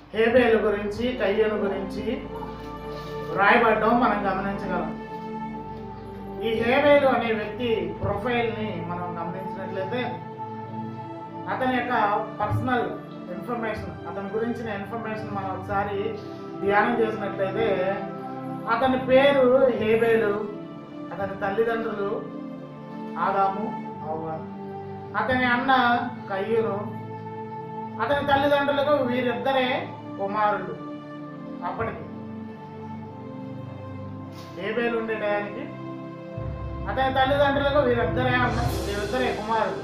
హేబేలు గురించి కయ్యను గురించి రాయబడడం మనం గమనించగలం ఈ హేబేలు అనే వ్యక్తి ప్రొఫైల్ని మనం గమనించినట్లయితే అతని యొక్క పర్సనల్ ఇన్ఫర్మేషన్ అతని గురించిన ఇన్ఫర్మేషన్ మనం ఒకసారి ధ్యానం చేసినట్లయితే అతని పేరు హేబేలు అతని తల్లిదండ్రులు ఆదాము అవ్వ అతని అన్న కయ్యూరు అతని తల్లిదండ్రులకు వీరిద్దరే కుమారుడు అప్పటికి హేబేలు ఉండే టయానికి అతని తల్లిదండ్రులకు వీరిద్దరే అన్న వీరిద్దరే కుమారుడు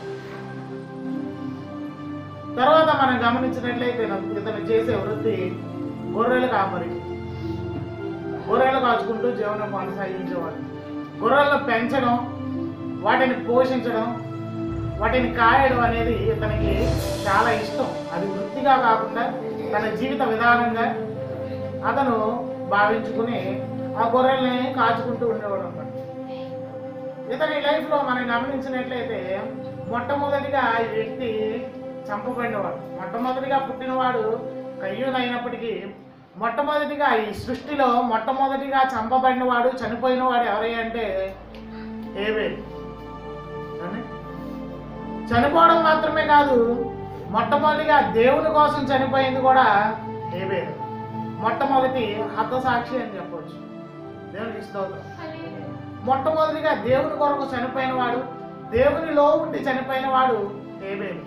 తర్వాత మనం గమనించినట్లయితే ఇతను చేసే వృత్తి గొర్రెలు కాపరి గొర్రెలు కాచుకుంటూ జీవనం కొనసాగించేవాడు గొర్రెలను పెంచడం వాటిని పోషించడం వాటిని కాయడం అనేది ఇతనికి చాలా ఇష్టం అది వృత్తిగా కాకుండా తన జీవిత విధానంగా అతను భావించుకుని ఆ గొర్రెల్ని కాచుకుంటూ ఉండేవాడు అన్నమాట ఇతని లైఫ్లో మనం గమనించినట్లయితే మొట్టమొదటిగా ఈ వ్యక్తి చంపబడినవాడు మొట్టమొదటిగా పుట్టినవాడు కయ్యూనైనప్పటికీ మొట్టమొదటిగా ఈ సృష్టిలో మొట్టమొదటిగా చంపబడినవాడు చనిపోయినవాడు ఎవరై అంటే ఏబేలు కానీ చనిపోవడం మాత్రమే కాదు మొట్టమొదటిగా దేవుని కోసం చనిపోయింది కూడా ఏబేలు మొట్టమొదటి హతసాక్షి అని చెప్పవచ్చు దేవునికి స్తోత్రం మొట్టమొదటిగా దేవుని కొరకు చనిపోయిన వాడు దేవునిలో ఉండి చనిపోయిన వాడు ఏబేలు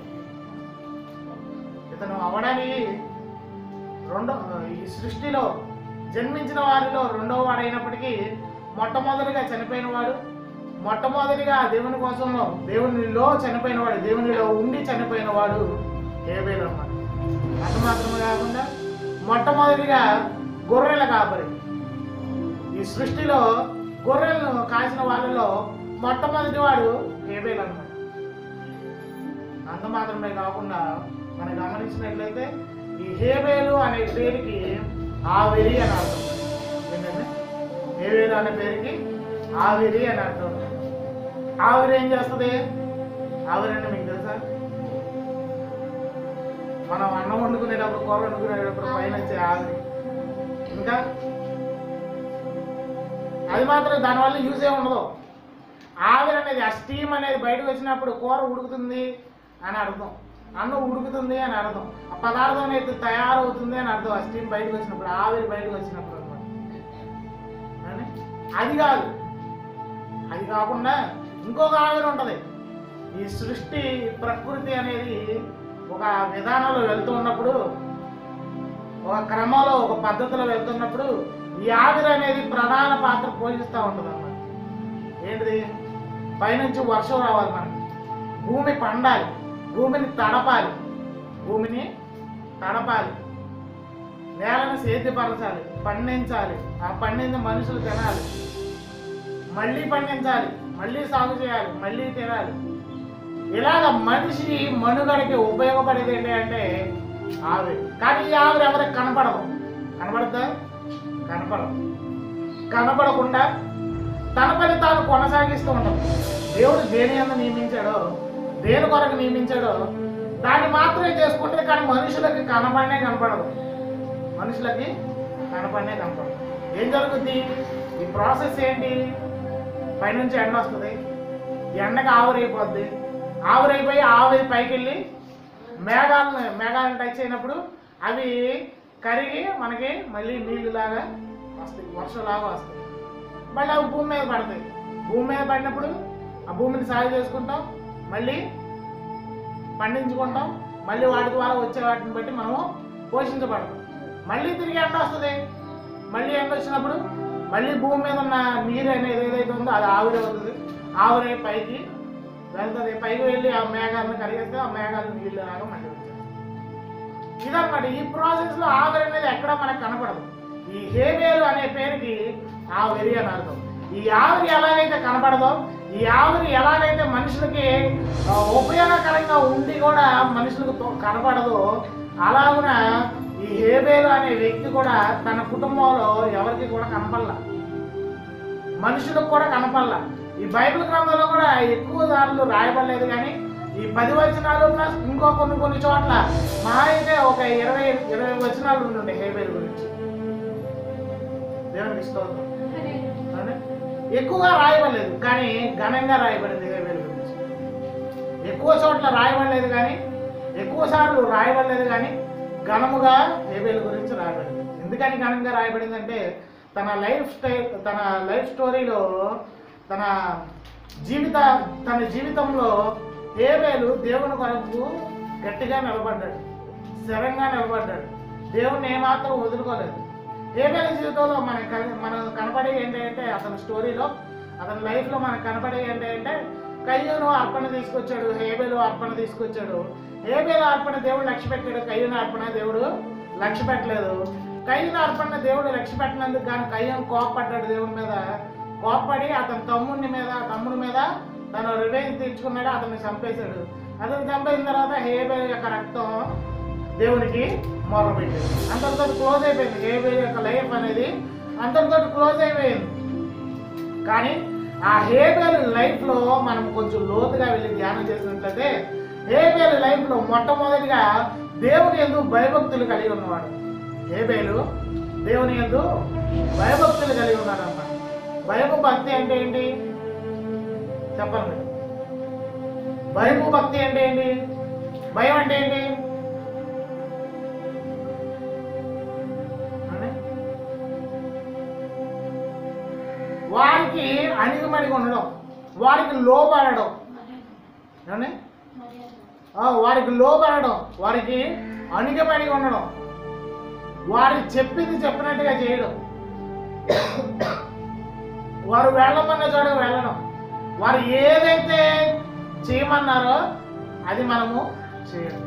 ఇతను అవడానికి రెండో ఈ సృష్టిలో జన్మించిన వారిలో రెండవ వాడైనప్పటికీ మొట్టమొదటిగా చనిపోయిన వాడు మొట్టమొదటిగా దేవుని కోసంలో దేవునిలో చనిపోయిన వాడు దేవునిలో ఉండి చనిపోయిన వాడు ఏబేలు అన్నమాట అంత మాత్రమే కాకుండా మొట్టమొదటిగా గొర్రెల కాపరి ఈ సృష్టిలో గొర్రెలను కాసిన వాళ్ళలో మొట్టమొదటి వాడు హేబేల్ అనమాట అంత మాత్రమే కాకుండా మనం గమనించినట్లయితే ఈ హేబేలు అనే పేరుకి ఆవిరి అని అర్థం ఏంటంటే హేబేలు అనే పేరుకి ఆవిరి అని అర్థం ఆవిరి ఏం చేస్తుంది ఆవిరి అంటే మీకు తెలుసా మనం అన్నం వండుకునేటప్పుడు కూర వండుకునేటప్పుడు పైన వచ్చే ఆవిరి ఇంకా అది మాత్రం దానివల్ల యూజ్ ఏ ఉండదు ఆవిరి అనేది ఆ స్టీమ్ అనేది బయటకు వచ్చినప్పుడు కూర ఉడుకుతుంది అని అర్థం అన్నం ఉడుకుతుంది అని అర్థం ఆ పదార్థం అనేది తయారవుతుంది అని అర్థం ఆ స్టీమ్ బయటకు వచ్చినప్పుడు ఆవిరి బయటకు వచ్చినప్పుడు అనమాట కానీ అది కాదు అది కాకుండా ఇంకొక ఆవిరి ఉంటుంది ఈ సృష్టి ప్రకృతి అనేది ఒక విధానంలో వెళ్తూ ఉన్నప్పుడు ఒక క్రమంలో ఒక పద్ధతిలో వెళ్తున్నప్పుడు ఈ ఆవిరి అనేది ప్రధాన పాత్ర పోషిస్తూ ఉంటుంది అన్నమాట ఏంటిది పైనుంచి వర్షం రావాలి మనకి భూమి పండాలి భూమిని తడపాలి భూమిని తడపాలి నేలను సేద్యపరచాలి పండించాలి ఆ పండించిన మనుషులు తినాలి మళ్ళీ పండించాలి మళ్ళీ సాగు చేయాలి మళ్ళీ తినాలి ఇలాగ మనిషి మనుగడకి ఉపయోగపడేది ఏంటి అంటే ఆవిరి కానీ ఈ ఆవిరి ఎవరికి కనపడదు కనపడద్దా కనపడదు కనపడకుండా తన పని తాను కొనసాగిస్తూ ఉంటాం దేవుడు దేని ఎంత నియమించాడో దేని కొరకు నియమించాడో దాన్ని మాత్రమే చేసుకుంటే కానీ మనుషులకి కనపడనే కనపడదు మనుషులకి కనపడనే కనపడదు ఏం జరుగుద్ది ఈ ప్రాసెస్ ఏంటి పైనుంచి ఎండ వస్తుంది ఈ ఎండకి ఆవిరైపోద్ది ఆవిరైపోయి ఆవిరి పైకి వెళ్ళి మేఘాలను మేఘాలను టచ్ అయినప్పుడు అవి కరిగి మనకి మళ్ళీ నీళ్ళులాగా వస్తాయి వర్షంలాగా వస్తాయి మళ్ళీ అవి భూమి మీద పడతాయి భూమి మీద పడినప్పుడు ఆ భూమిని సాగు చేసుకుంటాం మళ్ళీ పండించుకుంటాం మళ్ళీ వాటి ద్వారా వచ్చే వాటిని బట్టి మనము పోషించబడతాం మళ్ళీ తిరిగి ఎండ వస్తుంది మళ్ళీ ఎండ వచ్చినప్పుడు మళ్ళీ భూమి మీద ఉన్న నీరు అనేది ఏదైతే ఉందో అది ఆవిరి అవుతుంది ఆవిరి పైకి వెళ్తుంది పైకి వెళ్ళి ఆ మేఘాలను కరిగేస్తే ఆ మేఘాలు నీళ్ళు లాగా మళ్ళీ వచ్చేస్తాయి ఇదన్నమాట ఈ ప్రాసెస్ లో ఆవిరి అనేది ఎక్కడ మనకు కనపడదు ఈ హేబేలు అనే పేరుకి ఆవిరి అని అర్థం ఈ ఆవిరి ఎలాగైతే కనపడదో ఈ ఆవిరి ఎలాగైతే మనుషులకి ఆ, ఉపయోగకరంగా ఉండి కూడా మనుషులకు తో- కనపడదో అలాగున ఈ హేబేలు అనే వ్యక్తి కూడా తన కుటుంబంలో ఎవరికి కూడా కనపడలా మనుషులకు కూడా కనపడలా ఈ బైబిల్ గ్రంథంలో కూడా ఎక్కువ దారులు రాయబడలేదు కానీ ఈ పది వచనాలు ప్లస్ ఇంకో కొన్ని కొన్ని చోట్ల మహా అయితే ఒక ఇరవై ఇరవై వచనాలు ఉంటుండే హేబేల్ గురించి దేవునికి స్తోత్రం అవునా? ఎక్కువగా రాయబడలేదు కానీ ఘనంగా రాయబడింది హేబేల్ గురించి ఎక్కువ చోట్ల రాయబడలేదు కానీ ఎక్కువ సార్లు రాయబడలేదు కానీ ఘనముగా హేబేల్ గురించి రాయబడింది ఎందుకని ఘనంగా రాయబడింది అంటే తన లైఫ్ స్టైల్ తన లైఫ్ స్టోరీలో తన జీవిత తన జీవితంలో హేబేలు దేవుని కొరకు గట్టిగా నిలబడ్డాడు స్థిరంగా నిలబడ్డాడు దేవుణ్ణి ఏమాత్రం వదులుకోలేదు హేబేలు జీవితంలో మనకి కన- మనం కనపడే ఏంటంటే అతని స్టోరీలో అతని లైఫ్లో మనకు కనపడే ఏంటంటే కయ్యూను అర్పణ తీసుకొచ్చాడు హేబేలు అర్పణ తీసుకొచ్చాడు హేబేలు అర్పణ దేవుడు లక్ష్య పెట్టాడు కయ్యూను అర్పణ దేవుడు లక్ష్య పెట్టలేదు కయ్యూను అర్పణ దేవుడు లక్ష్య పెట్టినందుకు కానీ కయ్యూను కోపపడ్డాడు దేవుడి మీద కోపపడి అతని తమ్ముని మీద తమ్ముడి మీద తను రివెంజ్ తీర్చుకున్నాడు అతన్ని చంపేశాడు అతను చంపేసిన తర్వాత హేబేల్ యొక్క రక్తం దేవునికి మొరపెట్టింది అంతటితో క్లోజ్ అయిపోయింది హేబేల్ యొక్క లైఫ్ అనేది అంతటితో క్లోజ్ అయిపోయింది కానీ ఆ హేబేల్ లైఫ్ లో మనం కొంచెం లోతుగా వెళ్ళి ధ్యానం చేసినట్లయితే హేబేల్ లైఫ్ లో మొట్టమొదటిగా దేవుని ఎందు భయభక్తులు కలిగి ఉన్నవాడు హేబేలు దేవుని ఎందు భయభక్తులు కలిగి ఉన్నాడు అన్నమాట భయపు భక్తి అంటే ఏంటి చెప్పండి భయపు భక్తి అంటే ఏంటి భయం అంటే ఏంటి అని? వారికి అణిగిమణిగి ఉండడం వారికి లోబడడం ఏమండి? ఆ, వారికి లోబడడం వారికి అణిగిమణిగి ఉండడం వారి చెప్పింది చెప్పినట్టుగా చేయడం వారు వెళ్ళమన్న చోటకు వెళ్ళడం వారు ఏదైతే చేయమన్నారో అది మనము చేయడం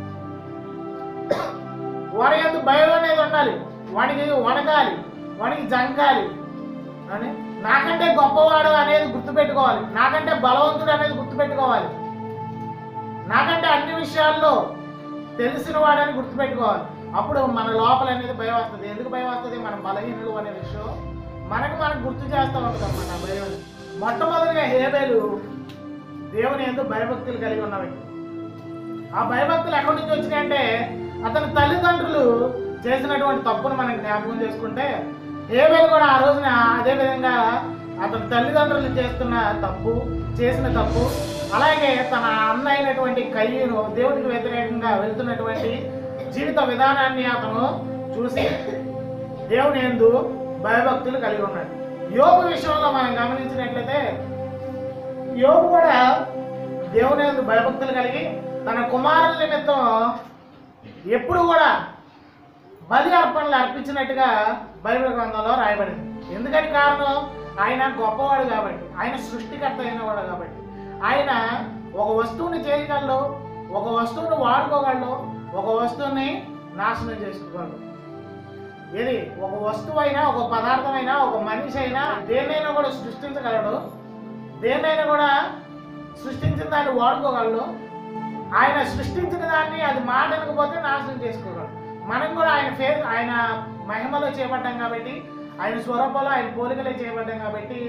వారి ఎందుకు భయం అనేది ఉండాలి వాడికి వణకాలి వాడికి జంకాలి అని నాకంటే గొప్పవాడు అనేది గుర్తుపెట్టుకోవాలి నాకంటే బలవంతుడు అనేది గుర్తుపెట్టుకోవాలి నాకంటే అన్ని విషయాల్లో తెలిసిన వాడని గుర్తుపెట్టుకోవాలి అప్పుడు మన లోపల అనేది భయం వస్తుంది ఎందుకు భయం వస్తుంది మనం బలహీనులు అనే విషయం మనకు మనకు గుర్తు చేస్తూ ఉంటుంది అన్నమాట ఆ భయం అనేది. మొట్టమొదటిగా హేబేలు దేవుని ఎందుకు భయభక్తులు కలిగి ఉన్న వ్యక్తి ఆ భయభక్తులు ఎక్కడి నుంచి వచ్చినాయంటే అతని తల్లిదండ్రులు చేసినటువంటి తప్పును మనం జ్ఞాపకం చేసుకుంటే హేబేలు కూడా ఆ రోజున అదే విధంగా అతని తల్లిదండ్రులు చేస్తున్న తప్పు చేసిన తప్పు అలాగే తన అన్న అయినటువంటి కయ్యూను దేవునికి వ్యతిరేకంగా వెళ్తున్నటువంటి జీవిత విధానాన్ని అతను చూసి దేవుని ఎందు భయభక్తులు కలిగి ఉన్నాడు యోగు విషయంలో మనం గమనించినట్లయితే యోగు కూడా దేవుని యందు భయభక్తులు కలిగి తన కుమారుల నిమిత్తం ఎప్పుడు కూడా బలి అర్పణలు అర్పించినట్టుగా బైబిల్ గ్రంథంలో రాయబడింది ఎందుకని కారణం ఆయన గొప్పవాడు కాబట్టి ఆయన సృష్టికర్త అయినవాడు కాబట్టి ఆయన ఒక వస్తువుని చేయగలడు ఒక వస్తువుని వాడుకోగలడు ఒక వస్తువుని నాశనం చేసుకోగలడు ఏది ఒక వస్తువు అయినా ఒక పదార్థం అయినా ఒక మనిషి అయినా దేన్నైనా కూడా సృష్టించగలడు దేన్నైనా కూడా సృష్టించిన దాన్ని వాడుకోగలడు ఆయన సృష్టించిన దాన్ని అది మాటనకపోతే నాశనం చేసుకోగలడు మనం కూడా ఆయన ఫేస్ ఆయన మహిమలో చేపట్టాం కాబట్టి ఆయన స్వరూపంలో ఆయన పోలికలో చేపట్టాం కాబట్టి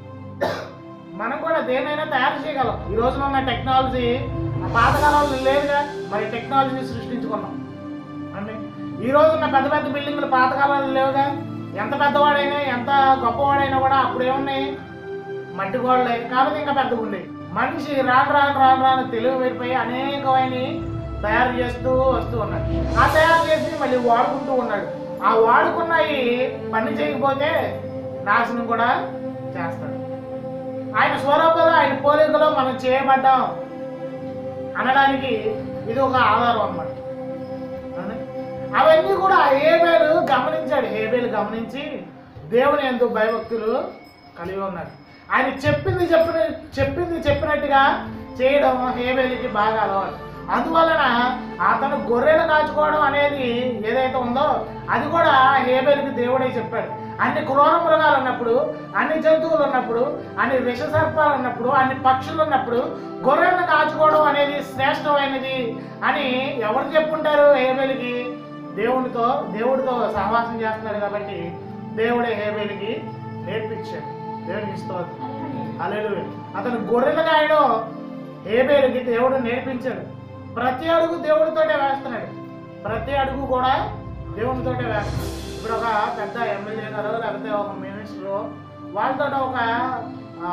మనం కూడా దేనైనా తయారు చేయగలం ఈ రోజున ఉన్న టెక్నాలజీ ఆ పాతకాలంలో లేదుగా మరి టెక్నాలజీ సృష్టించుకున్నాం అండి ఈ రోజు ఉన్న పెద్ద పెద్ద బిల్డింగ్లు పాతకాలంలో లేవుగా ఎంత పెద్దవాడైనా ఎంత గొప్పవాడైనా కూడా అప్పుడు ఏమున్నాయి మట్టి గోడలే కాబట్టి ఇంకా పెద్దగా ఉండేవి మనిషి రాను రాను రాను రాను తెలివి వెళ్ళిపోయి అనేకమైన తయారు చేస్తూ వస్తూ ఉన్నాడు ఆ తయారు చేసి మళ్ళీ వాడుకుంటూ ఉన్నాడు ఆ వాడుకున్నవి పని చేయకపోతే నాశనం కూడా చేస్తాడు ఆయన స్వరూపంలో ఆయన పోలికలో మనం చేయబడ్డాం అనడానికి ఇది ఒక ఆధారం అన్నమాట అవునా? అవన్నీ కూడా హేబేలు గమనించాడు హేబేలు గమనించి దేవుని ఎందుకు భయభక్తులు కలిగి ఉన్నాడు ఆయన చెప్పింది చెప్పిన చెప్పింది చెప్పినట్టుగా చేయడం హేబేలికి బాగా అలవాటు అందువలన అతను గొర్రెలు కాచుకోవడం అనేది ఏదైతే ఉందో అది కూడా హేబేలుకి దేవుడే చెప్పాడు అన్ని క్రూర మృగాలు ఉన్నప్పుడు అన్ని జంతువులు ఉన్నప్పుడు అన్ని విష సర్పాలు ఉన్నప్పుడు అన్ని పక్షులు ఉన్నప్పుడు గొర్రెలను కాచుకోవడం అనేది శ్రేష్టమైనది అని ఎవరు చెప్పుంటారు హేబేలికి దేవునితో దేవుడితో సహవాసం చేస్తున్నాడు కాబట్టి దేవుడే హేబేలికి నేర్పించాడు దేవునికి ఇస్తుంది అలెలు అతను గొర్రెలు కాయడం హేబేలుకి దేవుడు నేర్పించాడు ప్రతి అడుగు దేవుడితోటే వేస్తున్నాడు ప్రతి అడుగు కూడా దేవుడితోటే వేస్తున్నాడు ఇప్పుడు ఒక పెద్ద ఎమ్మెల్యే గారు లేకపోతే ఒక మినిస్టరు వాళ్ళతో ఒక ఆ,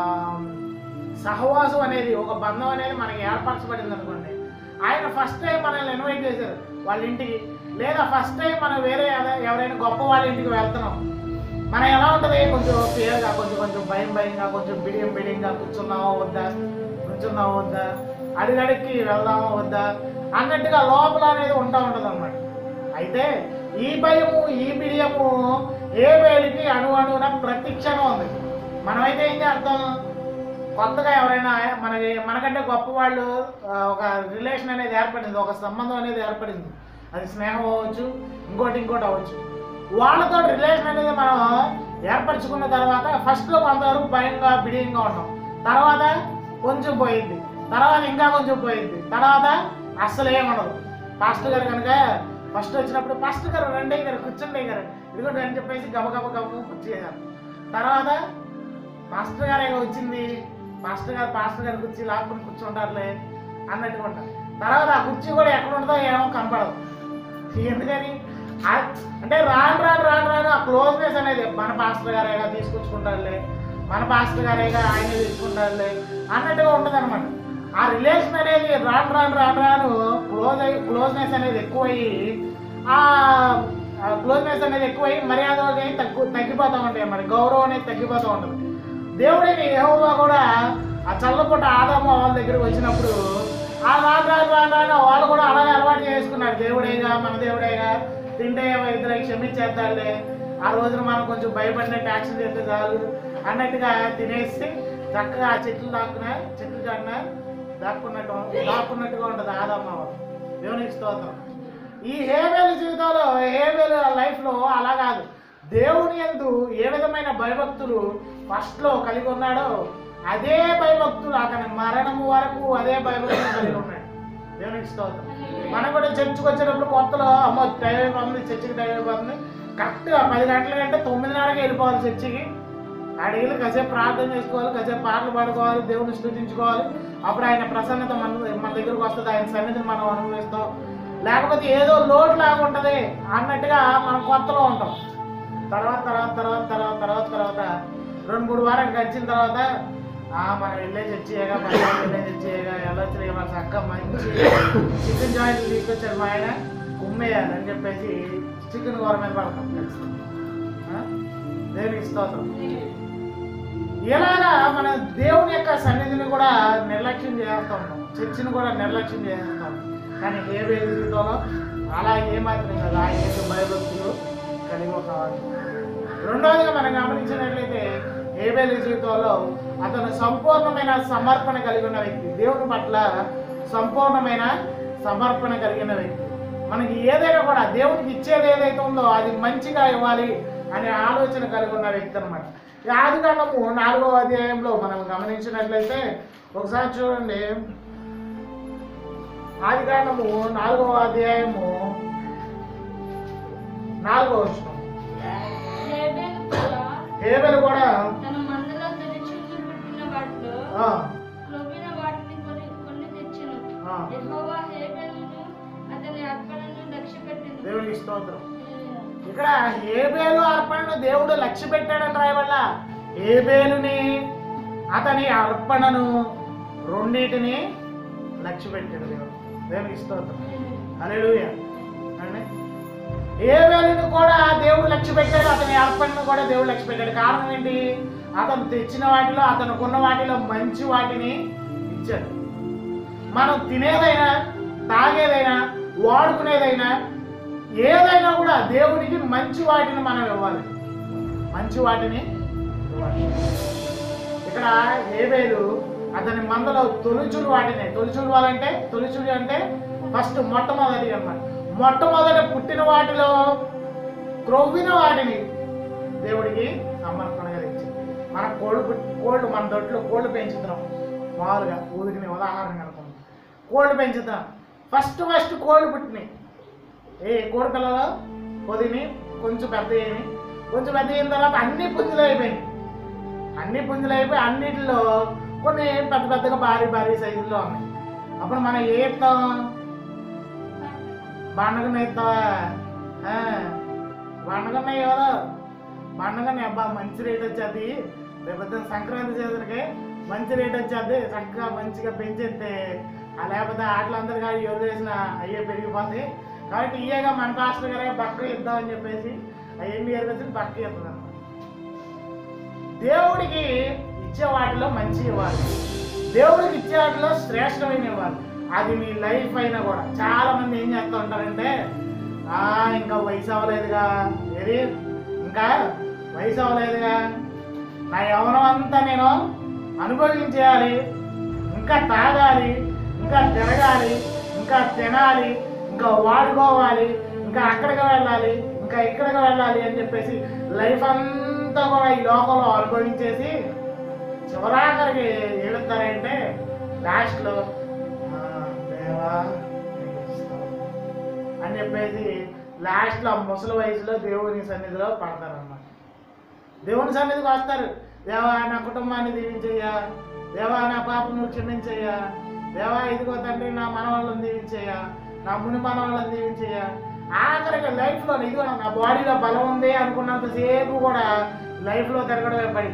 సహవాసం అనేది ఒక బంధం అనేది మనకి ఏర్పరచబడింది అనుకోండి ఆయన ఫస్ట్ టైం మనల్ని ఇన్వైట్ చేశారు వాళ్ళ ఇంటికి లేదా ఫస్ట్ టైం మనం వేరే ఎవ- ఎవరైనా గొప్ప వాళ్ళ ఇంటికి వెళ్తున్నాం మనం ఎలా ఉంటుంది కొంచెం ఫియర్గా కొంచెం కొంచెం భయం భయంగా కొంచెం బిడియం బిడియంగా కూర్చున్నామా వద్దా కూర్చున్నామా వద్దా అడిగడికి వెళ్దామా వద్దా అన్నట్టుగా లోపల అనేది ఉంటా ఉంటుంది అనమాట అయితే ఈ భయము ఈ బిడియము ఏ వేలికి అణు అణువున ప్రతి క్షణం ఉంది మనమైతే ఏం చేస్తాం కొత్తగా ఎవరైనా మన మనకంటే గొప్ప వాళ్ళు ఆ, ఒక రిలేషన్ అనేది ఏర్పడింది ఒక సంబంధం అనేది ఏర్పడింది అది స్నేహం అవ్వచ్చు ఇంకోటి ఇంకోటి అవ్వచ్చు వాళ్ళతో రిలేషన్ అనేది మనం ఏర్పరచుకున్న తర్వాత ఫస్ట్లో కొంతవరకు భయంగా బిడియంగా ఉన్నాం తర్వాత కొంచెం పోయింది తర్వాత ఇంకా కొంచెం పోయింది తర్వాత అస్సలు ఏముండదు పాస్టర్ గారు కనుక ఫస్ట్ వచ్చినప్పుడు పాస్టర్ గారు రెండే గారు కూర్చుండే గారు ఇదిగోండి అని చెప్పేసి గబగబ గబగబ కూర్చేయారు తర్వాత మాస్టర్ గారే వచ్చింది మాస్టర్ గారు పాస్టర్ గారి కుర్చీ లాక్కుని కూర్చుంటారులే అన్నట్టుగా ఉంటారు తర్వాత ఆ కుర్చీ కూడా ఎక్కడ ఉంటుందో ఏమో కనపడదు ఎందుకని ఆ- అంటే రాను రాను రాను రాను ఆ క్లోజ్నెస్ అనేది మన పాస్టర్ గారేగా తీసుకొచ్చుకుంటారులే మన పాస్టర్ గారేగా ఆయనే తీసుకుంటారులే అన్నట్టుగా ఉంటుంది అనమాట ఆ రిలేషన్ అనేది రాను రాను రాను రాను క్లోజ్ అయ్యి క్లోజ్నెస్ అనేది ఎక్కువయ్యి ఆ క్లోజ్నెస్ అనేది ఎక్కువయ్యి మర్యాద అనేది తగ్గు తగ్గిపోతూ ఉంటాయి మరి గౌరవం అనేది తగ్గిపోతూ ఉంటుంది దేవుడైన యెహోవా కూడా ఆ చల్లపూట ఆదాము వాళ్ళ దగ్గరికి వచ్చినప్పుడు ఆ రాను రాను రాను రాను వాళ్ళు కూడా అలాగే అలవాటు చేసుకున్నారు దేవుడేగా మన దేవుడేగా తింటే ఇద్దరు క్షమించేద్దాంలే ఆ రోజున మనం కొంచెం భయపడినట్టు యాక్షన్ చేస్తే చాలు అన్నట్టుగా తినేసి చక్కగా ఆ చెట్లు దాక్కున చెట్లు కన్నా దాక్కున్నట్టు దాక్కున్నట్టుగా ఉంటుంది ఆదామ్మ వాళ్ళు దేవునికి స్తోత్రం ఈ హేబేలు జీవితంలో హేబేలు లైఫ్లో అలా కాదు దేవుని ఎందు ఏ విధమైన భయభక్తులు ఫస్ట్లో కలిగి ఉన్నాడో అదే భయభక్తులు అతని మరణము వరకు అదే భయభక్తులు కలిగి ఉన్నాడు దేవునికి స్తోత్రం మనం కూడా చర్చికి వచ్చేటప్పుడు కొత్తలో అమ్మో టైం అయిపోతుంది చర్చికి టైం అయిపోతుంది కరెక్ట్గా పది గంటల కంటే తొమ్మిదిన్నరకి వెళ్ళిపోవాలి చర్చికి అడిగి కాసేపు ప్రార్థన చేసుకోవాలి కాసేపు పాటలు పాడుకోవాలి దేవుని స్థుతించుకోవాలి అప్పుడు ఆయన ప్రసన్నత మన మన దగ్గరకు వస్తుంది ఆయన సన్నిధిని మనం అనుభవిస్తాం లేకపోతే ఏదో లోటు లాగా ఉంటుంది అన్నట్టుగా మనం కొత్తలో ఉంటాం తర్వాత తర్వాత తర్వాత తర్వాత తర్వాత తర్వాత రెండు మూడు వారాలు గడిచిన తర్వాత ఆ, మనం వెళ్ళే చర్చిగా మన వెళ్ళే చర్చిగా వెళ్ళొచ్చు మన చక్క మంచి చికెన్ జాయింట్ తీసుకొచ్చారు మా ఆయన కుమ్మేయాలి అని చెప్పేసి చికెన్ కూర మీద పడతాం కలిసి ఆ? దేవునికి స్తోత్రం ఇలాగా మన దేవుని యొక్క సన్నిధిని కూడా నిర్లక్ష్యం చేస్తూ ఉంటాం చర్చిని కూడా నిర్లక్ష్యం చేస్తాం కానీ ఏ వేది జీవితంలో అలా ఏమాత్రం కదా ఆయన యొక్క భయభక్తులు కలిగి ఉన్నవాడు రెండవదిగా మనం గమనించినట్లయితే ఏబేలు జీవితంలో అతను సంపూర్ణమైన సమర్పణ కలిగి ఉన్న వ్యక్తి దేవుని పట్ల సంపూర్ణమైన సమర్పణ కలిగిన వ్యక్తి మనకి ఏదైనా కూడా దేవునికి ఇచ్చేది ఏదైతే ఉందో అది మంచిగా ఇవ్వాలి అనే ఆలోచన కలిగి ఉన్న వ్యక్తి అనమాట ఆది కాండము నాలుగవ అధ్యాయంలో మనం గమనించినట్లయితే ఒకసారి చూడండి ఆది కాండము నాలుగవ అధ్యాయము నాలుగవ వచనం హేబెలు కూడా హేబెలు కూడా తన మందలో తెరిచి పెట్టిన వాటిలో ఆ, క్రొవ్విన వాటిని కొన్ని కొన్ని తెచ్చెను. ఆ, యెహోవా హేబెలును అతని అర్పణను లక్ష్యపెట్టెను. దేవునికి స్తోత్రం ఇక్కడ ఏబేలు అర్పణను దేవుడు లక్ష్య పెట్టాడని రాయవల్ల ఏబేలుని అతని అర్పణను రెండింటిని లక్ష్య పెట్టాడు దేవుడు దేవునికి స్తోత్రం హల్లెలూయా అండి ఏబేలుని కూడా దేవుడు లక్ష్య పెట్టాడు అతని అర్పణను కూడా దేవుడు లక్ష్య పెట్టాడు కారణం ఏంటి అతను తెచ్చిన వాటిలో అతనుకున్న వాటిలో మంచి వాటిని ఇచ్చాడు మనం తినేదైనా తాగేదైనా వాడుకునేదైనా ఏదైనా కూడా దేవునికి మంచి వాటిని మనం ఇవ్వాలి మంచి వాటిని ఇవ్వాలి ఇక్కడ ఏబేలు అతని మందలో తొలుచులు వాటిని తొలుచులు వాళ్ళంటే తొలుచులు అంటే ఫస్ట్ మొట్టమొదటి అన్నమాట మొట్టమొదటి పుట్టిన వాటిలో క్రొవ్విన వాటిని దేవుడికి సమర్పణగా తెచ్చింది మన కోళ్ళు పుట్టి కోళ్ళు మన దొడ్లో కోళ్ళు పెంచుతున్నాం మామూలుగా ఊరికి ఉదాహరణ అనుకుందాం కోళ్ళు పెంచుతాం ఫస్ట్ ఫస్ట్ కోళ్ళు పుట్టినాయి ఏ కోడి పిల్లలు పొదిని కొంచెం పెద్ద అయ్యి కొంచెం పెద్ద అయిన తర్వాత అన్ని పుంజులు అయిపోయినాయి అన్ని పుంజులు అయిపోయి అన్నిటిలో కొన్ని పెద్ద పెద్దగా భారీ భారీ సైజుల్లో ఉన్నాయి అప్పుడు మనం ఏ ఇస్తాం బండగన్న ఇస్తావా ఆ, బండగన్న ఎవరో బండగన్న అబ్బా మంచి రేట్ వచ్చేది రేపు సంక్రాంతి సీజన్కి మంచి రేట్ వచ్చేది చక్కగా మంచిగా పెంచేస్తే ఆ లేకపోతే ఆటలందరూ కానీ ఎవరు వేసిన అయ్యే పెరిగిపోతాయి కాబట్టి ఇయ్యగా మన పాస్టర్ గారే బక్క ఇద్దామని చెప్పేసి అవన్నీ ఏర్పచ్చి బక్క ఇస్తుంది దేవుడికి ఇచ్చే వాటిలో మంచి ఇవ్వాలి దేవుడికి ఇచ్చే వాటిలో శ్రేష్టమైన ఇవ్వాలి అది మీ లైఫ్ అయినా కూడా చాలా మంది ఏం చేస్తూ ఉంటారంటే ఆ ఇంకా వయసు అవ్వలేదుగా ఏది ఇంకా వయసు అవ్వలేదుగా నా యవనం అంతా నేను అనుభవించేయాలి ఇంకా తాగాలి ఇంకా తిరగాలి ఇంకా తినాలి ఇంకా వాడుకోవాలి ఇంకా అక్కడికి వెళ్ళాలి ఇంకా ఇక్కడికి వెళ్ళాలి అని చెప్పేసి లైఫ్ అంతా కూడా ఈ లోకంలో అనుభవించేసి చివరాఖరికి ఏడుతారంటే లాస్ట్లో "ఆ, దేవా నీకు స్తోత్రం" అని చెప్పేసి లాస్ట్లో ముసలి వయసులో దేవుని సన్నిధిలో పడతారన్నమాట దేవుని సన్నిధికి వస్తారు దేవా నా కుటుంబాన్ని దీవించయ్యా దేవా నా పాపను నువ్వు క్షమించయ్యా దేవా ఇదిగో తండ్రి నా మనవాళ్ళని దీవించయ్యా నా ముని మనవాళ్ళని దీవించయ్యా ఆఖరికి లైఫ్లో ఇదిగో నా బాడీలో బలం ఉంది అనుకున్నంతసేపు కూడా లైఫ్లో తిరగడమే పడి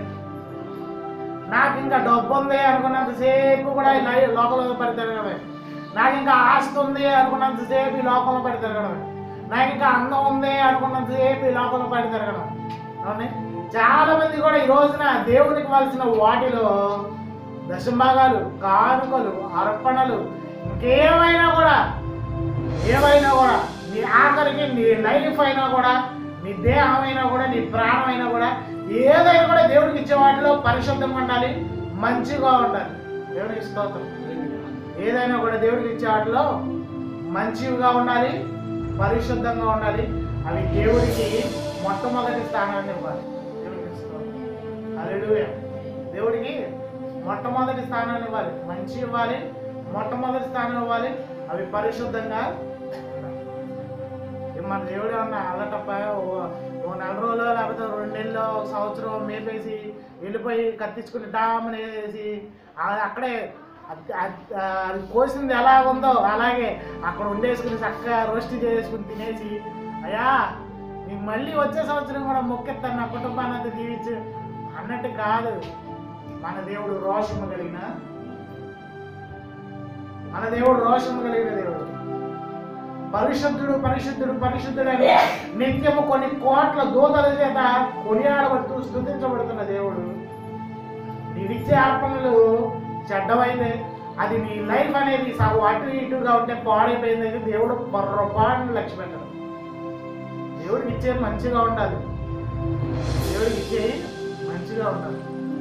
నాకు ఇంకా డబ్బు ఉంది అనుకున్నంతసేపు కూడా ఈ లై లోకంలో పడి తిరగడమే నాకు ఇంకా ఆస్తి ఉంది అనుకున్నంతసేపు ఈ లోకంలో పడి తిరగడమే నాకు ఇంకా అందం ఉంది అనుకున్నంతసేపు ఈ లోకంలో పడి తిరగడం అవునే చాలా మంది కూడా ఈ రోజున దేవునికి వలసిన వాటిలో దశంభాగాలు కానుకలు అర్పణలు ఇంకేమైనా కూడా ఏమైనా కూడా నీ ఆఖరికి నీ లైఫ్ అయినా కూడా నీ దేహం అయినా కూడా నీ ప్రాణం అయినా కూడా ఏదైనా కూడా దేవుడికి ఇచ్చే వాటిలో పరిశుద్ధంగా ఉండాలి మంచిగా ఉండాలి దేవుడికి స్తోత్రం ఏదైనా కూడా దేవుడికి ఇచ్చే వాటిలో మంచిగా ఉండాలి పరిశుద్ధంగా ఉండాలి అవి దేవుడికి మొట్టమొదటి స్థానాన్ని ఇవ్వాలి దేవుడికి స్తోత్రం. హల్లెలూయా. దేవుడికి మొట్టమొదటి స్థానాన్ని ఇవ్వాలి మంచి ఇవ్వాలి మొట్టమొదటి స్థానం ఇవ్వాలి అవి పరిశుద్ధంగా ఉండాలి. ఇది మన దేవుడు ఏమన్నా అలటప్ప ఓ- ఓ నెల రోజులు లేకపోతే రెండు నెలలు ఒక సంవత్సరం మేపేసి వెళ్ళిపోయి కత్తించుకుని డామని వేసి ఆ- అక్కడే అది- అది- అది కోసింది ఎలా ఉందో అలాగే అక్కడ వండేసుకుని చక్కగా రోస్ట్ చేసుకుని తినేసి అయ్యా నీకు మళ్ళీ వచ్చే సంవత్సరం కూడా మొక్కెత్తాను నా కుటుంబాన్ని అంతా దీవించు అన్నట్టు కాదు మన దేవుడు రోషము కలిగిన మన దేవుడు రోషము కలిగిన దేవుడు పరిశుద్ధుడు పరిశుద్ధుడు పరిశుద్ధుడు అని నిత్యము కొన్ని కోట్ల దూతల చేత కొనియాడబడుతూ స్థుతించబడుతున్న దేవుడు నీవిచ్చే అర్పణలు చెడ్డవైతే అది నీ లైఫ్ అనేది సగం అటు ఇటుగా ఉంటే పాడైపోయింది అయితే దేవుడు పొర్రపాటును లక్ష్య పెట్టడు దేవుడికి ఇచ్చేది మంచిగా ఉండాలి దేవుడికి ఇచ్చేది మంచిగా ఉండాలి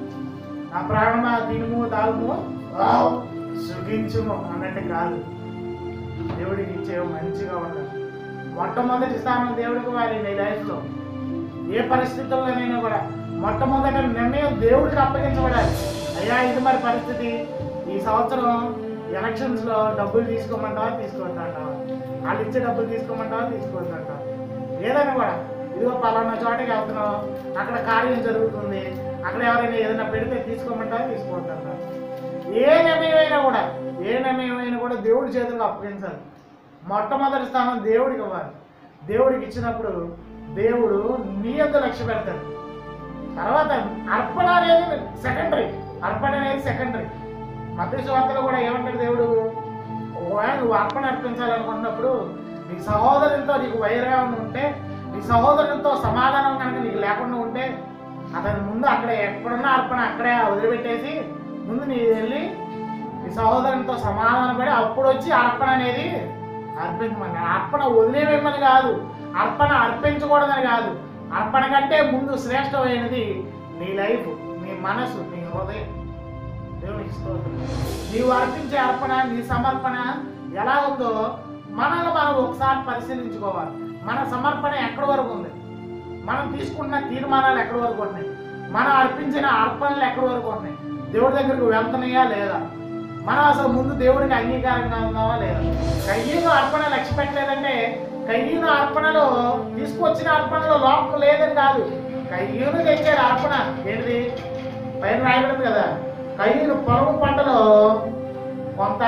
నా ప్రాణమా తినుము తాగుము వావ్, సుఖించుము అన్నట్టు కాదు దేవుడికి ఇచ్చేవి మంచిగా ఉండాలి మొట్టమొదటి స్థానం దేవుడికి ఇవ్వాలి నీ లైఫ్లో ఏ పరిస్థితుల్లోనైనా కూడా మొట్టమొదటి నిర్ణయం దేవుడికి అప్పగించబడాలి అయ్యా ఇది మరి పరిస్థితి ఈ సంవత్సరం ఎలక్షన్స్లో డబ్బులు తీసుకోమంటావా తీసుకోవద్దంటావా వాళ్ళు ఇచ్చే డబ్బులు తీసుకోమంటావా తీసుకోవద్దంటావా ఏదైనా కూడా ఇదిగో పలానా చోటకి వెళ్తున్నావు అక్కడ కార్యం జరుగుతుంది అక్కడ ఎవరైనా ఏదైనా పెడితే తీసుకోమంటావా తీసుకోవద్దంటావా ఏ నిర్ణయం అయినా కూడా ఏ నిర్ణయం అయినా కూడా దేవుడి చేతుల్లో అప్పగించాలి మొట్టమొదటి స్థానం దేవుడికి ఇవ్వాలి దేవుడికి ఇచ్చినప్పుడు దేవుడు నీ యొక్క లక్ష్య పెడతాడు తర్వాత అర్పణ అనేది సెకండరీ అర్పణ అనేది సెకండరీ మధ్య వార్తలో కూడా ఏమంటాడు దేవుడు ఒకవేళ నువ్వు అర్పణ అర్పించాలనుకున్నప్పుడు నీ సహోదరునితో నీకు వైరం ఉంటే నీ సహోదరునితో సమాధానం కనుక నీకు లేకుండా ఉంటే అతని ముందు అక్కడ ఎక్కడున్న అర్పణ అక్కడే వదిలిపెట్టేసి ముందు నీ వెళ్ళి నీ సహోదరునితో సమాధానం పడి అప్పుడు వచ్చి అర్పణ అనేది అర్పించమని అర్పణ వదిలేవేమని కాదు అర్పణ అర్పించకూడదని కాదు అర్పణ కంటే ముందు శ్రేష్టమైనది నీ లైఫ్ నీ మనసు నీ హృదయం దేవునికి స్తోత్రం నీవు అర్పించే అర్పణ నీ సమర్పణ ఎలా ఉందో మనల్ని మనం ఒకసారి పరిశీలించుకోవాలి మన సమర్పణ ఎక్కడి వరకు ఉంది మనం తీసుకున్న తీర్మానాలు ఎక్కడి వరకు ఉన్నాయి మనం అర్పించిన అర్పణలు ఎక్కడి వరకు ఉన్నాయి దేవుడి దగ్గరకు వెళ్తున్నాయా లేదా మనం అసలు ముందు దేవుడికి అంగీకారంగా ఉన్నావా లేదా కయ్యను అర్పణ లక్ష్య పెట్టలేదంటే కయ్యను అర్పణలో తీసుకొచ్చిన అర్పణలో లోపం లేదని కాదు కయ్యను తెచ్చాడు అర్పణ ఏంటిది పైన రాయబడింది కదా కయ్యూరు పొలం పంటలో కొంత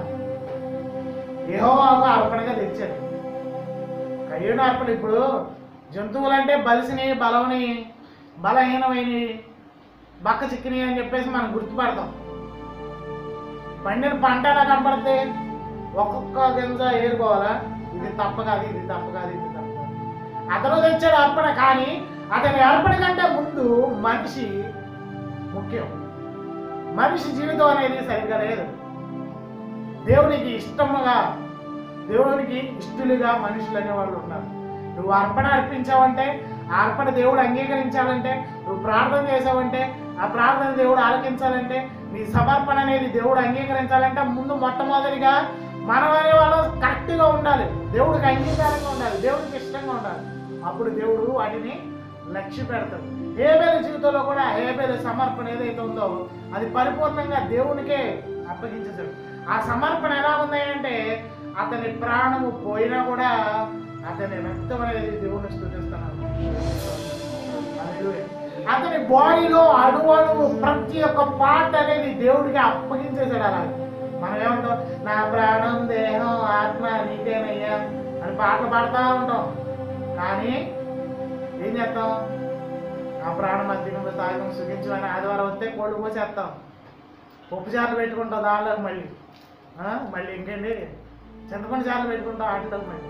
యెహోవాకు అర్పణగా తెచ్చాడు కయ్యూరు అర్పణ ఇప్పుడు జంతువులంటే బలిసిని బలవని బలహీనమైనవి బక్క చిక్కిని అని చెప్పేసి మనం గుర్తుపడతాం పండిన పంట ఎలా కనపడితే ఒక్కొక్క గింజ ఏరుకోవాలా ఇది తప్ప కాదు ఇది తప్ప కాదు ఇది తప్ప కాదు. అతను తెచ్చాడు అర్పణ కానీ అతని అర్పణ కంటే ముందు మనిషి ముఖ్యం మనిషి జీవితం అనేది సరిగ్గా లేదు దేవునికి ఇష్టముగా దేవునికి ఇష్టలుగా మనుషులు అనేవాళ్ళు ఉన్నారు నువ్వు అర్పణ అర్పించావంటే ఆ అర్పణ దేవుడు అంగీకరించాలంటే నువ్వు ప్రార్థన చేసావంటే ఆ ప్రార్థన దేవుడు ఆలకించాలంటే నీ సమర్పణ అనేది దేవుడు అంగీకరించాలంటే ముందు మొట్టమొదటిగా మనం అనే వాళ్ళు కరెక్ట్గా ఉండాలి దేవుడికి అంగీకారంగా ఉండాలి దేవుడికి ఇష్టంగా ఉండాలి అప్పుడు దేవుడు వాటిని లక్ష్య పెడతాడు హేబేల జీవితంలో కూడా హేబేల సమర్పణ ఏదైతే ఉందో అది పరిపూర్ణంగా దేవునికే అప్పగించేశాడు ఆ సమర్పణ ఎలా ఉంది అంటే అతని ప్రాణము పోయినా కూడా అతని రక్తం అనేది దేవుని స్థుతిస్తున్నాడు హల్లెలూయా. అతని బాడీలో అణువణువు ప్రతి ఒక్క పార్ట్ అనేది దేవుడికి అప్పగించేశాడు అలా మనం ఏమంటాం నా ప్రాణం దేహం ఆత్మ నీకేనయ్యా అని పాటలు పాడుతూ ఉంటాం కానీ ఏం చేస్తాం ఆ ప్రాణం మధ్యలో తాగం సుఖించమని ఆదివారం వస్తే కోళ్ళు పోసేస్తాం పప్పు చారులు పెట్టుకుంటాం దానిలోకి మళ్ళీ ఆ, మళ్ళీ ఇంకేంటి చింతపండు చారులు పెట్టుకుంటాం వాటిలోకి మళ్ళీ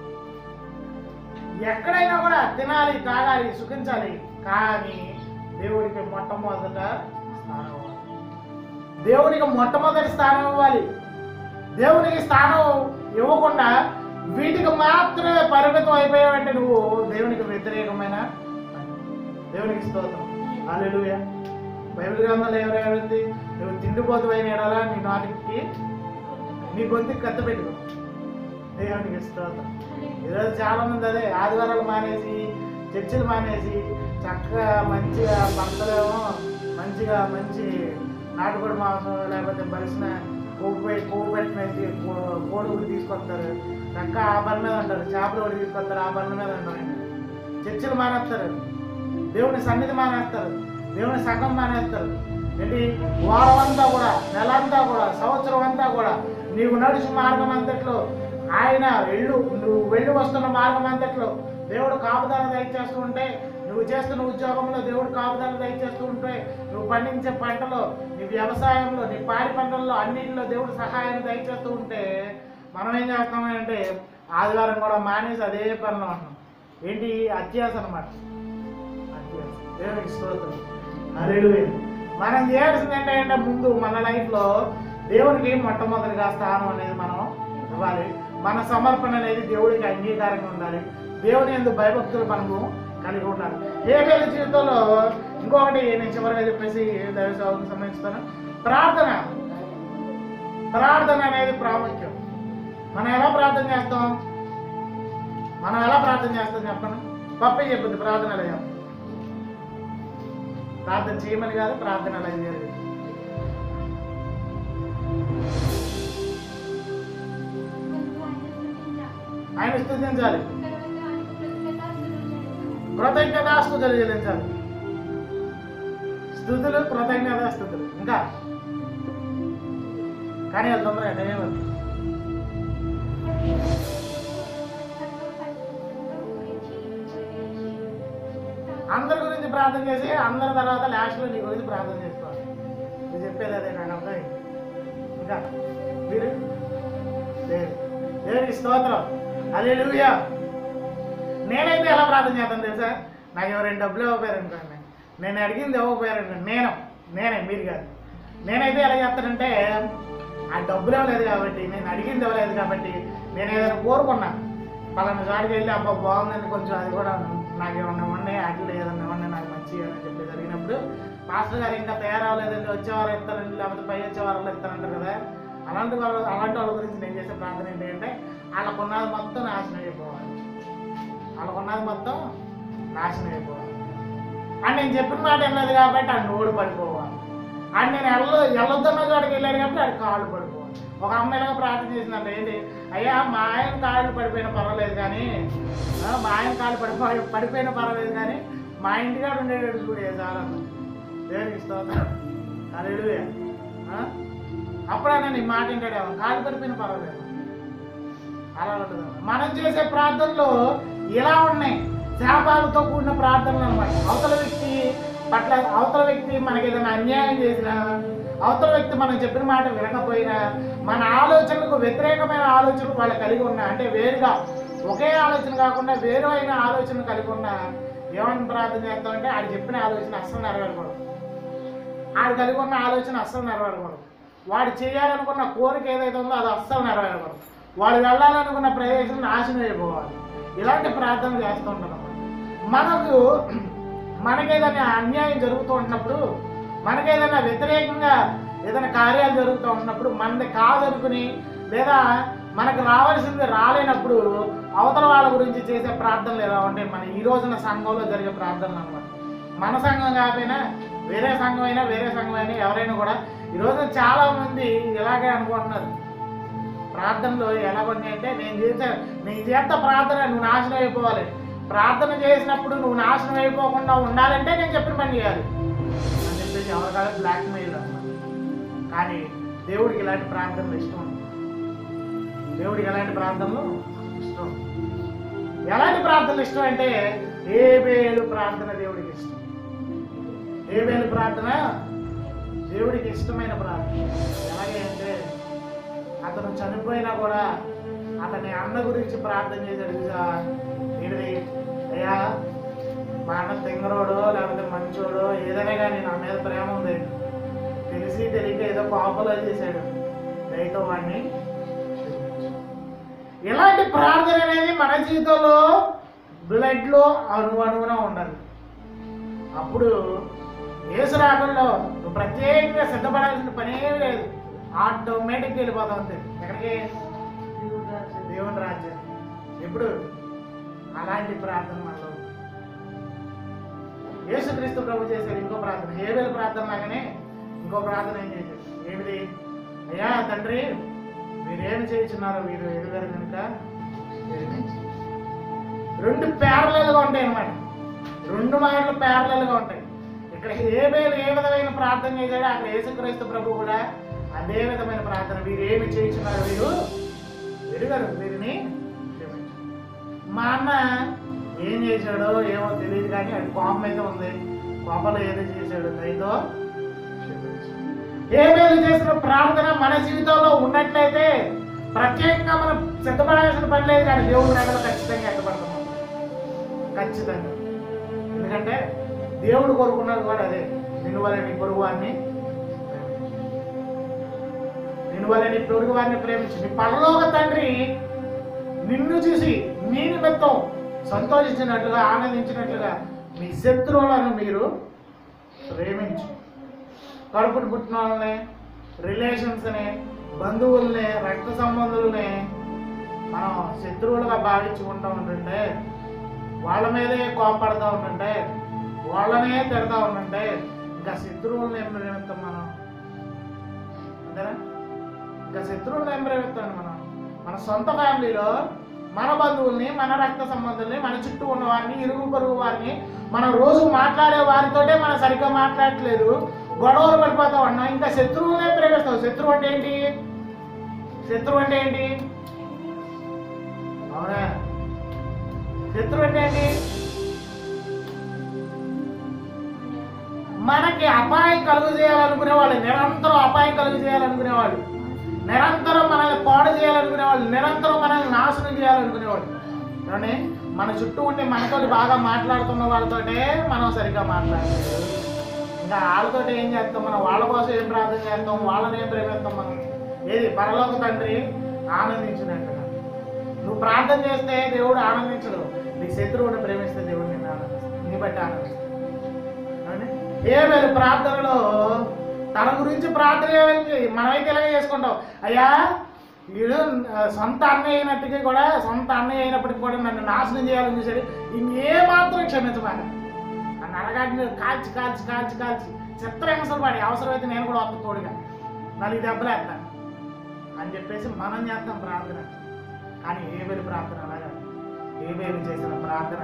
ఎక్కడైనా కూడా తినాలి తాగాలి సుఖించాలి కానీ దేవుడికి మొట్టమొదట స్థానం ఇవ్వాలి. దేవునికి మొట్టమొదటి స్థానం ఇవ్వాలి దేవునికి స్థానం ఇవ్వకుండా వీటికి మాత్రమే పరిమితం అయిపోయావంటే నువ్వు దేవునికి వ్యతిరేకమైన దేవునికి స్తోత్రం హల్లెలూయా బైబిల్ గ్రంథంలో ఎవరైంది నువ్వు తిండిపోతు అయిన ఎడలా నీ నాటికి నీ గొంతుకి కత్త పెట్టుకో దేవునికి స్తోత్రం ఈరోజు చాలా మంది అదే ఆదివారాలు మానేసి చర్చిలు మానేసి చక్కగా మంచిగా పంటలేమో మంచిగా మంచి నాటుకోడి మాంసం లేకపోతే బలిసిన కొవ్వు పె- కొవ్వు పెట్టిన కో- కోడి ఒకటి తీసుకొస్తారు చక్క ఆ బండ మీద అంటారు చేపలు ఒకటి తీసుకొస్తారు ఆ బండ మీద అంటారు చర్చిలు మానేస్తారు దేవుని సన్నిధి మానేస్తారు దేవుని సంఘం మానేస్తారు ఏంటి వారం అంతా కూడా నెలంతా కూడా సంవత్సరం అంతా కూడా నీవు నడుచు మార్గం అంతట్లో ఆయన వెళ్ళు నువ్వు వెళ్ళి వస్తున్న మార్గం అంతట్లో దేవుడు కాపుదల దయచేస్తూ ఉంటే నువ్వు చేస్తున్న ఉద్యోగంలో దేవుడు కాపుదల దయచేస్తూ ఉంటే నువ్వు పండించే పంటలో నీ వ్యవసాయంలో నీ పాడి పంటల్లో అన్నింటిలో దేవుడు సహాయం దయచేస్తూ ఉంటే మనం ఏం చేస్తామంటే ఆదివారం కూడా మానేసి అదే పనిలో ఉంటున్నాం ఏంటి అత్యాస అనమాట దేవునికి స్తోత్రం హల్లెలూయా మనం చేయాల్సింది ఏంటంటే ముందు మన లైఫ్లో దేవునికి మొట్టమొదటిగా స్థానం అనేది మనం ఇవ్వాలి మన సమర్పణ అనేది దేవుడికి అంగీకారంగా ఉండాలి దేవుని ఎందుకు భయభక్తులు మనము కలిగి ఉండాలి ఏ వేళ జీవితంలో ఇంకొకటి నేను చివరిగా చెప్పేసి దైవ సేవకు సంబంధిస్తాను ప్రార్థన ప్రార్థన అనేది ప్రాముఖ్యం మనం ఎలా ప్రార్థన చేస్తాం మనం ఎలా ప్రార్థన చేస్తాం చెప్పండి పప్పే చెప్పింది ప్రార్థన ఎలా చేస్తాం ప్రార్థన చేయమని కాదు ప్రార్థన ఎలా చేయాలి ఆయన స్థుతించాలి కృతజ్ఞతాస్తుతులు చెల్లించాలి స్థుతులు కృతజ్ఞతాస్తుతులు ఇంకా కానీ అది తొందరగా టైం ఉంది. అందరి గురించి ప్రార్థన చేసి అందరి తర్వాత లాస్ట్లో నీ గురించి ప్రార్థన చేసుకోవాలి నేను చెప్పేది అదే నాకు అర్థమైంది ఇంకా మీరు లేదు దేవునికి స్తోత్రం అదే నేనైతే ఎలా ప్రార్థన చేస్తాను తెలుసా నాకు ఎవరైనా డబ్బులు ఇవ్వకపోయారు అనుకోండి నేను అడిగింది ఇవ్వకపోయారు నేను నేనే మీరు కాదు నేనైతే ఎలా చేస్తానంటే ఆ డబ్బులు ఇవ్వలేదు కాబట్టి నేను అడిగింది ఇవ్వలేదు కాబట్టి నేను ఏదైనా కోరుకున్నా పలానా చాడికి వెళ్ళి అబ్బా బాగుందని కొంచెం అది కూడా నాకు ఏమన్నా ఉన్నాయి అట్లా ఏదన్నా ఇవ్వండి నాకు మంచి అని చెప్పి జరిగినప్పుడు మాస్టర్ గారు ఇంకా తయారవ్వలేదండి వచ్చేవారు ఇస్తారండి లేకపోతే పై వచ్చేవారు ఇస్తారంటారు కదా అలాంటి వాళ్ళు అలాంటి వాళ్ళ గురించి నేను చేసే ప్రార్థన ఏంటి అంటే వాళ్ళకున్నది మొత్తం నాశనం అయిపోవాలి వాళ్ళకున్నది మొత్తం నాశనం అయిపోవాలి అని నేను చెప్పిన మాట వెళ్ళదు కాబట్టి ఆ నోడు పడిపోవాలి అని నేను వెళ్ళ వెళ్ళొద్దన్న చోటకి వెళ్ళాను కాబట్టి ఆడు కాళ్ళు పడిపోవాలి ఒక అమ్మాయిలాగా ప్రార్థన చేసిందంటే ఏంటి అయ్యా మా ఆయన కాళ్ళు పడిపోయినా పర్వాలేదు కానీ ఆ, మా ఆయన కాళ్ళు పడిపోయి పడిపోయినా పర్వాలేదు కానీ మా ఇంటికాడ ఉండేటట్టు చూడు ఏ చాలన్న దేవునికి స్తోత్రం హల్లెలూయా. ఆ అప్పుడైనా నీ మాట వింటాడేమో కాలు పరిపోయిన పర్వాలేదు అలా ఉంటుంది మనం చేసే ప్రార్థనలు ఇలా ఉన్నాయి శాపాలతో కూడిన ప్రార్థనలు అనమాట అవతల వ్యక్తి పట్ల అవతల వ్యక్తి మనకి ఏదైనా అన్యాయం చేసినా అవతల వ్యక్తి మనం చెప్పిన మాట వినకపోయినా మన ఆలోచనలకు వ్యతిరేకమైన ఆలోచనలు వాళ్ళు కలిగి ఉన్నా అంటే వేరుగా ఒకే ఆలోచన కాకుండా వేరు అయిన ఆలోచన కలిగి ఉన్నా ఏమని ప్రార్థన చేస్తామంటే ఆడు చెప్పిన ఆలోచన అస్సలు నెరవేరకూడదు ఆడు కలిగి ఉన్న ఆలోచన అస్సలు నెరవేరకూడదు వాడు చేయాలనుకున్న కోరిక ఏదైతే ఉందో అది అస్సలు నెరవేరకూడదు వాడు వెళ్ళాలనుకున్న ప్రదేశం నాశనం అయిపోవాలి ఇలాంటి ప్రార్థన చేస్తూ ఉంటాం అన్నమాట. మనకు మనకేదైనా అన్యాయం జరుగుతూ ఉన్నప్పుడు మనకేదైనా వ్యతిరేకంగా ఏదైనా కార్యాలు జరుగుతూ ఉన్నప్పుడు మనది కాదనుకుని లేదా మనకు రావాల్సింది రాలేనప్పుడు అవతల వాళ్ళ గురించి చేసే ప్రార్థనలు ఎలా ఉంటాయి మన ఈ రోజున సంఘంలో జరిగే ప్రార్థనలు అనమాట మన సంఘం కాకపోయినా వేరే సంఘం అయినా వేరే సంఘం అయినా ఎవరైనా కూడా ఈ రోజున చాలా మంది ఇలాగే అనుకుంటున్నారు ప్రార్థనలు ఎలా ఉన్నాయి అంటే నేను చేసే నేను చేస్తా ప్రార్థన నువ్వు నాశనం అయిపోవాలి ప్రార్థన చేసినప్పుడు నువ్వు నాశనం అయిపోకుండా ఉండాలంటే నేను చెప్పిన పని చేయాలి అని చెప్పేసి ఎవరికాల బ్లాక్ మెయిల్ అన్నమాట కానీ దేవుడికి ఇలాంటి ప్రార్థనలు ఇష్టం ఉంది. దేవుడికి ఎలాంటి ప్రార్థనలు ఇష్టం ఎలాంటి ప్రార్థనలు ఇష్టం అంటే ఏ వేలు ప్రార్థన దేవుడికి ఇష్టం ఏ వేలు ప్రార్థన దేవుడికి ఇష్టమైన ప్రార్థన ఎలాగే అంటే అతను చనిపోయినా కూడా అతని అన్న గురించి ప్రార్థన చేశాడు చూసా ఏంటిది అయ్యా మా అన్న తింగరోడు లేకపోతే మంచోడు ఏదైనా కానీ నా మీద ప్రేమ ఉంది తెలిసి తెలియక ఏదో కోపలో చేశాడు దయతో వాడిని ఇలాంటి ప్రార్థన అనేది మన జీవితంలో బ్లడ్లో అణు అణువున ఉండాలి అప్పుడు యేసు రాకుండా నువ్వు ప్రత్యేకంగా సిద్ధపడాల్సిన పనే లేదు ఆటోమేటిక్గా వెళ్ళిపోతా ఉంది ఎక్కడికి దేవుని రాజ్యం ఎప్పుడు అలాంటి ప్రార్థన మనలో ఉంది. యేసుక్రీస్తు ప్రభు చేశాడు ఇంకో ప్రార్థన ఏ వేల ప్రార్థన లాగానే ఇంకో ప్రార్థన ఏం చేశాడు ఏమిటి అయ్యా తండ్రి మీరేమి చేయించున్నారో మీరు ఎదుగారు కనుక ఎరిగించు. రెండు ప్యారలల్గా ఉంటాయి అన్నమాట రెండు మాటలు ప్యారలల్గా ఉంటాయి ఇక్కడ ఏ వేలు ఏ విధమైన ప్రార్థన చేశాడో అక్కడ యేసుక్రీస్తు ప్రభు కూడా అదే విధమైన ప్రార్థన వీరు ఏమి చేయించున్నారో వీరు ఎరుగరు వీరిని క్షమించు. మా అన్న ఏం చేశాడో ఏమో తెలియదు కానీ అది కోపం అయితే ఉంది కోపంలో ఏదో చేశాడు దయతో క్షమించు. ఏ వేలు చేసిన ప్రార్థన మన జీవితంలో ఉన్నట్లయితే ప్రత్యేకంగా మనం సిద్ధపడాల్సిన పని లేదు కానీ దేవుడు నగలు ఖచ్చితంగా ఎక్కబడతాం ఖచ్చితంగా ఎందుకంటే దేవుడు కోరుకున్నది కూడా అదే నిన్ను వల్ల నీ పొరుగు వారిని నిన్ను వల్ల నీ పొరుగు వారిని ప్రేమించి నీ పరలోక తండ్రి నిన్ను చూసి నీ నిమిత్తం సంతోషించినట్లుగా ఆనందించినట్లుగా మీ శత్రువులను మీరు ప్రేమించు కడుపును పుట్టిన వాళ్ళని రిలేషన్స్ని బంధువుల్ని రక్త సంబంధుల్ని మనం శత్రువులుగా భావించుకుంటూ ఉంటుంటే వాళ్ళ మీదే కోపడతా ఉంటుంటే వాళ్ళనే తిడతా ఉంటుంటే ఇంకా శత్రువులను ఏం ప్రేమిస్తాం మనం అంతేనా ఇంకా శత్రువులను ఏం ప్రేమిస్తాం మనం మన సొంత ఫ్యామిలీలో మన బంధువుల్ని మన రక్త సంబంధుల్ని మన చుట్టూ ఉన్న వారిని ఇరుగు పొరుగు వారిని మనం రోజు మాట్లాడే వారితోటే మనం సరిగ్గా మాట్లాడట్లేదు గొడవలు పడిపోతా ఉన్నాం ఇంకా శత్రువులనే ప్రేమిస్తాం శత్రువు అంటే ఏంటి శత్రువు అంటే ఏంటి అవునా శత్రువు అంటే ఏంటి మనకి అపాయం కలుగు చేయాలనుకునే వాళ్ళు నిరంతరం అపాయం కలుగు చేయాలనుకునే వాళ్ళు నిరంతరం మనల్ని పాడు చేయాలనుకునే వాళ్ళు నిరంతరం మనల్ని నాశనం చేయాలనుకునే వాళ్ళు కానీ మన చుట్టూ ఉండి మనతోటి బాగా మాట్లాడుతున్న వాళ్ళతోటే మనం సరిగ్గా మాట్లాడలేదు ఇంకా వాళ్ళతో ఏం చేస్తాం మనం వాళ్ళ కోసం ఏం ప్రార్థన చేస్తాం వాళ్ళని ఏం ప్రేమిస్తాం మనం ఏది పరలోక తండ్రి ఆనందించినట్టుగా నువ్వు ప్రార్థన చేస్తే దేవుడు ఆనందించడు నీ శత్రువుని ప్రేమిస్తే దేవుడు నిన్ను ఆనందిస్తాడు నీ బట్టి ఆనందిస్తాడు అవునా? ఏ వేరు ప్రార్థనలో తన గురించి ప్రార్థన చేయాలని మనమైతే ఇలాగే చేసుకుంటాం అయ్యా వీడు ఆ, సొంత అన్నయ్య అయినట్టుగా కూడా సొంత అన్నయ్య అయినప్పటికీ కూడా నన్ను నాశనం చేయాలని చూసాడు ఇంకే మాత్రం క్షమించమాట నన్ను అడగాడిని కాల్చి కాల్చి కాల్చి కాల్చి చిత్రహింసలు పడి అవసరమైతే నేను కూడా వస్తా తోడుగా నాలుగు దెబ్బలు వేస్తాను అని చెప్పేసి మనం చేస్తాం ప్రార్థన కానీ ఏ వేలు ప్రార్థన అలాగా ఏ వేలు చేసిన ప్రార్థన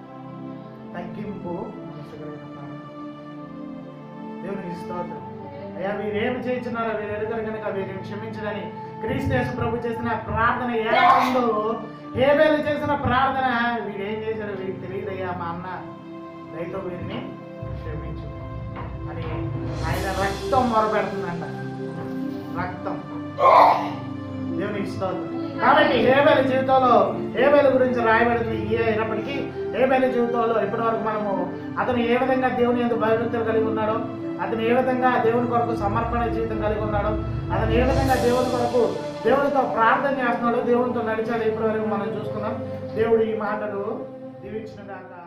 తగ్గింపు మనసు కలిగిన ప్రార్థన దేవునికి స్తోత్రం అయ్యా వీరేమి చేయించున్నారో వీరు ఎరుగరు కనుక వీరిని క్షమించడని క్రీస్తు ప్రభు చేసిన ప్రార్థన ఎలా ఉందో హేబేలు చేసిన ప్రార్థన వీడేం చేశాడు వీరికి తెలియదయ్యా మా అన్న దయతో వీరిని క్షమించు అని ఆయన రక్తం మొరపెడుతుందంట రక్తం దేవునికి స్తోత్రం కాబట్టి హేబేలు జీవితంలో హేబేలు గురించి రాయబడింది ఏ అయినప్పటికీ హేబేలు జీవితంలో ఇప్పటివరకు మనము అతను ఏ విధంగా దేవుని ఎందుకు భయభక్తులు కలిగి ఉన్నాడో అతను ఏ విధంగా దేవుని కొరకు సమర్పణ జీవితం కలిగి ఉన్నాడో అతను ఏ విధంగా దేవుని కొరకు దేవునితో ప్రార్థన చేస్తున్నాడో దేవునితో నడిచాడు ఇప్పటివరకు మనం చూసుకున్నాం దేవుడు ఈ మాటలు దీవించిన దాకా